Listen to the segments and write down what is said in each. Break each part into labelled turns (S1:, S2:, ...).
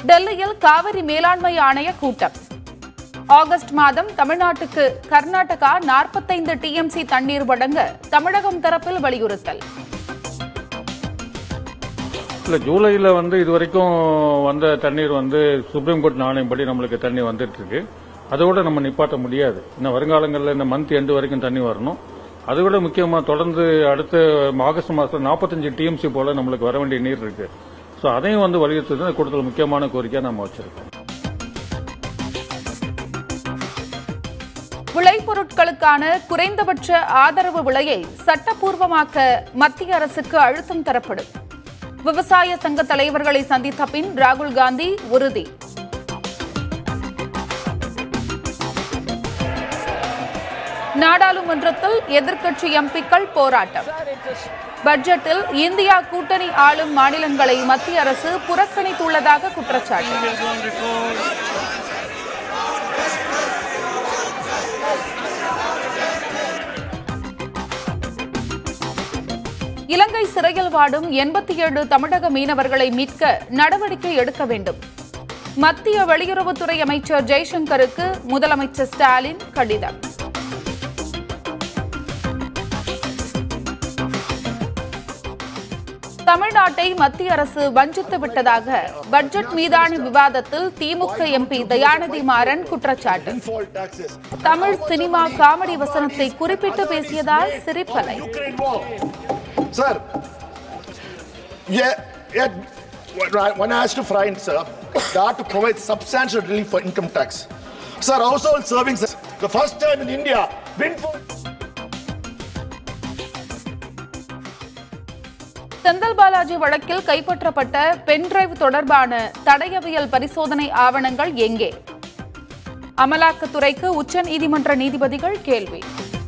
S1: டெல்லியில் காவிரி மேலாண்மை ஆணைய கூட்டம் ஆகஸ்ட் மாதம் தமிழ்நாட்டுக்கு கர்நாடகா நாற்பத்தைந்து டிஎம்சி தண்ணீர் வழங்க தமிழகம் தரப்பில் வலியுறுத்தல்
S2: இல்லை ஜூலையில் வந்து இது வரைக்கும் வந்த தண்ணீர் வந்து சுப்ரீம் கோர்ட் நாணயம்படி நம்மளுக்கு தண்ணி வந்துட்டு இருக்கு அதோட நம்ம நிப்பாட்ட முடியாது இன்னும் வருங்காலங்களில் இந்த மந்த் எண்டு வரைக்கும் தண்ணி வரணும் அதை விட முக்கியமாக தொடர்ந்து அடுத்த ஆகஸ்ட் மாதம் நாற்பத்தஞ்சு டிஎம்சி போல நம்மளுக்கு வர வேண்டிய நீர் இருக்கு ஸோ அதையும் வந்து வலியுறுத்துறது கூட்டத்தில் முக்கியமான கோரிக்கையாக நம்ம வச்சிருக்கோம்
S1: விளைபொருட்களுக்கான குறைந்தபட்ச ஆதரவு விலையை சட்டப்பூர்வமாக்க மத்திய அரசுக்கு அழுத்தம் தரப்படும் விவசாய சங்க தலைவர்களை சந்தித்த பின் ராகுல் காந்தி உறுதி நாடாளுமன்றத்தில் எதிர்க்கட்சி எம்பிக்கள் போராட்டம் பட்ஜெட்டில் இந்தியா கூட்டணி ஆளும் மாநிலங்களை மத்திய அரசு புறக்கணித்துள்ளதாக குற்றச்சாட்டு இலங்கை சிறையில் வாடும் எண்பத்தி ஏழு தமிழக மீனவர்களை மீட்க நடவடிக்கை எடுக்க வேண்டும் மத்திய வெளியுறவுத்துறை அமைச்சர் ஜெய்சங்கருக்கு முதலமைச்சர் ஸ்டாலின் கடிதம் தமிழ்நாட்டை மத்திய அரசு வஞ்சித்து விட்டதாக பட்ஜெட் மீதான விவாதத்தில் திமுக எம்பி தயாநிதி மாறன் குற்றச்சாட்டு
S3: windfall taxes.
S1: Tamil cinema comedy வசனத்தை குறிப்பிட்டு பேசியதால் சிரிப்பலை
S3: Ukraine war. Sir, yeah, yeah, when- when I asked to find, sir, they have to provide substantial relief for income tax. Sir, household savings, the first time in India, windfall.
S1: Senthil Balaji வழக்கில் கைப்பற்றப்பட்ட pendrive தொடர்பான தடயவியல் பரிசோதனை ஆவணங்கள் எங்கே அமலாக்கத்துறைக்கு உச்சநீதிமன்ற நீதிபதிகள் கேள்வி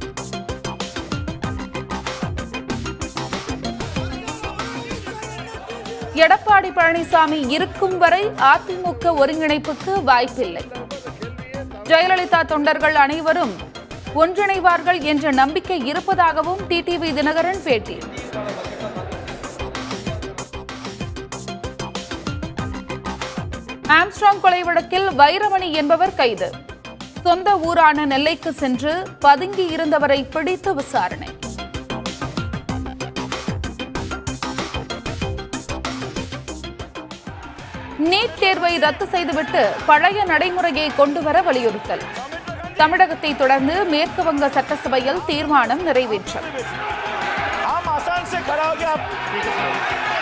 S1: எடப்பாடி பழனிசாமி இருக்கும் வரை அதிமுக ஒருங்கிணைப்புக்கு வாய்ப்பில்லை ஜெயலலிதா தொண்டர்கள் அனைவரும் ஒன்றிணைவார்கள் என்ற நம்பிக்கை இருப்பதாகவும் டிடிவி தினகரன் பேட்டி ஆம்ஸ்ட்ராங் கொலை வழக்கில் வைரமணி என்பவர் கைது சொந்த ஊரான நெல்லைக்கு சென்று பதுங்கி இருந்தவரை பிடித்து விசாரணை நீட் தேர்வை ரத்து செய்துவிட்டு பழைய நடைமுறையை கொண்டுவர வலியுறுத்தல் தமிழகத்தை தொடர்ந்து மேற்கு வங்க சட்டசபையில் தீர்மானம் நிறைவேற்றம்
S3: हम आसान से खड़ा हो गया